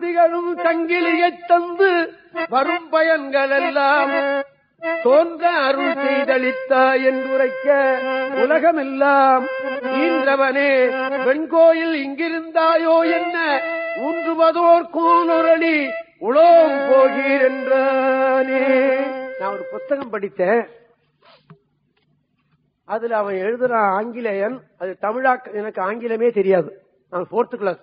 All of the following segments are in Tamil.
திகழும் சங்கிலியைத் தந்து வரும் பயன்கள் எல்லாம் தோன்ற அருள் செய்தளித்தா என்றுரைக்க உலகமெல்லாம் ஈன்றவனே வெண்கோயில் இங்கிருந்தாயோ என்ன ஊன்றுவதோர் கூனுரளி உலோம் போகீர் என்றானே நான் ஒரு புத்தகம் படித்தேன் அதுல அவன் எழுதுறான் ஆங்கிலேயன் அது தமிழாக்க எனக்கு ஆங்கிலமே தெரியாது நான் போர்த்து கிளாஸ்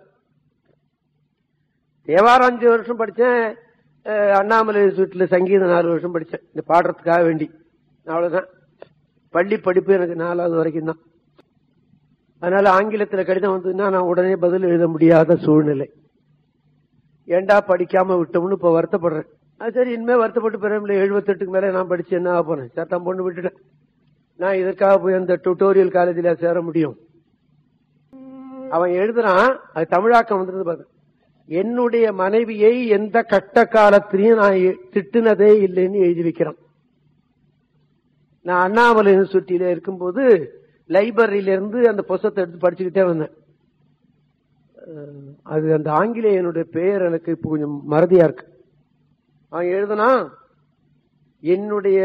தேவாரம் அஞ்சு வருஷம் படிச்சேன் அஹ், அண்ணாமலை வீட்டுல சங்கீதம் நாலு வருஷம் படிச்சேன் இந்த பாடுறதுக்காக வேண்டி அவ்வளவுதான் பள்ளி படிப்பு எனக்கு நாலாவது வரைக்கும் தான் அதனால ஆங்கிலத்துல கடிதம் வந்ததுன்னா நான் உடனே பதில் எழுத முடியாத சூழ்நிலை ஏண்டா படிக்காம விட்டோம்னு இப்ப வருத்தப்படுறேன் அது சரி இனிமே வருத்தப்பட்டு பிறகு எழுபத்தெட்டுக்கு மேல நான் படிச்சு என்ன ஆக போறேன் சட்டம் பொண்ணு விட்டுட்டேன் நான் இதற்காக போய் அந்த டுட்டோரியல் காலேஜில் சேர முடியும் அவன் எழுதுறான் அது தமிழாக்கம் வந்திருந்து பாரு என்னுடைய மனைவியை எந்த கட்ட காலத்திலையும் நான் எ- திட்டுனதே இல்லைன்னு எழுதி வைக்கிறான் நான் அண்ணாமலை யூனிவர்சிட்டியில இருக்கும்போது லைப்ரரியில இருந்து அந்த புத்தகத்தை எடுத்து படிச்சுக்கிட்டே வந்தேன் அஹ், அது அந்த ஆங்கிலேயனுடைய பெயர் எனக்கு இப்போ கொஞ்சம் மறதியா இருக்கு அவன் எழுதுனா என்னுடைய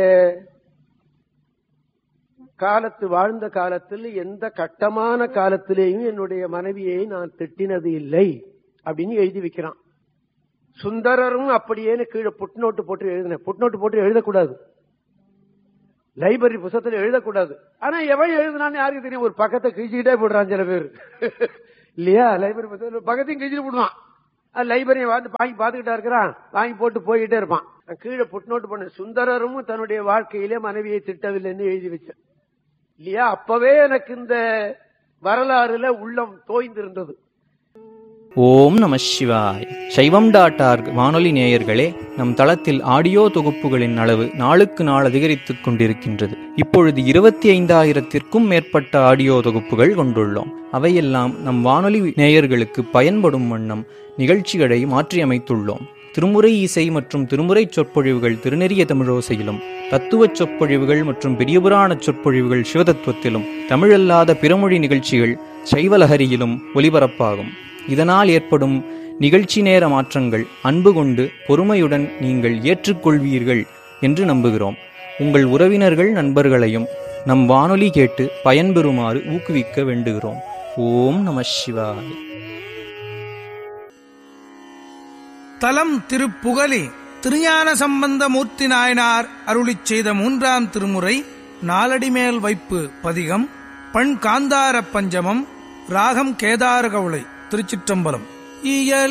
காலத்து வாழ்ந்த காலத்தில் எந்த கட்டமான காலத்திலேயும் என்னுடைய மனைவியை நான் திட்டினது இல்லை அப்படின்னு எழுதி வைக்கிறான் சுந்தரரும் அப்படியேன்னு கீழே புட்நோட்டு போட்டு எழுதினேன் புட்நோட்டு போட்டு எழுதக்கூடாது லைப்ரரி புத்தகத்துல எழுதக்கூடாது ஆனா எவன் எழுதுனான்னு யாருக்கு தெரியும் ஒரு பக்கத்தை கிழிச்சுக்கிட்டே போடுறான் சில பேர் இல்லையா லைப்ரரி புத்தகத்துல பக்கத்தையும் கிழிச்சிட்டு போடுவான் அது லைப்ரரியை வந்து வாங்கி பார்த்துக்கிட்டா இருக்கிறான் வாங்கி போட்டு போயிட்டே இருப்பான் நான் கீழே புட்நோட்டு பண்ண சுந்தரரும் தன்னுடைய வாழ்க்கையிலே மனைவியை திட்டவில்லைன்னு எழுதி வச்சேன் இல்லையா அப்பவே எனக்கு இந்த வரலாறுல உள்ளம் தோய்ந்திருந்தது ஓம் நம சிவாய் சைவம் டாட் ஆர்க் வானொலி நேயர்களே நம் தளத்தில் ஆடியோ தொகுப்புகளின் அளவு நாளுக்கு நாள் அதிகரித்துக் கொண்டிருக்கின்றது இப்பொழுது இருபத்தி ஐந்தாயிரத்திற்கும் மேற்பட்ட ஆடியோ தொகுப்புகள் கொண்டுள்ளோம் அவையெல்லாம் நம் வானொலி நேயர்களுக்கு பயன்படும் வண்ணம் நிகழ்ச்சிகளை மாற்றியமைத்துள்ளோம் திருமுறை இசை மற்றும் திருமுறை சொற்பொழிவுகள் திருநெறிய தமிழோசையிலும் தத்துவச் சொற்பொழிவுகள் மற்றும் பெரியபுராண சொற்பொழிவுகள் சிவதத்துவத்திலும் தமிழல்லாத பிறமொழி நிகழ்ச்சிகள் சைவலஹரியிலும் ஒலிபரப்பாகும் இதனால் ஏற்படும் நிகழ்ச்சி நேர மாற்றங்கள் அன்பு கொண்டு பொறுமையுடன் நீங்கள் ஏற்றுக்கொள்வீர்கள் என்று நம்புகிறோம் உங்கள் உறவினர்கள் நண்பர்களையும் நம் வானொலி கேட்டு பயன்பெறுமாறு ஊக்குவிக்க வேண்டுகிறோம் ஓம் நம சிவாய தலம் திருப்புகலி திருஞான சம்பந்த மூர்த்தி நாயனார் அருளிச் செய்த மூன்றாம் திருமுறை நாலடிமேல் வைப்பு பதிகம் பண் காந்தார பஞ்சமம் ராகம் கேதார கவுளை திருச்சிற்றம்பலம் இயல்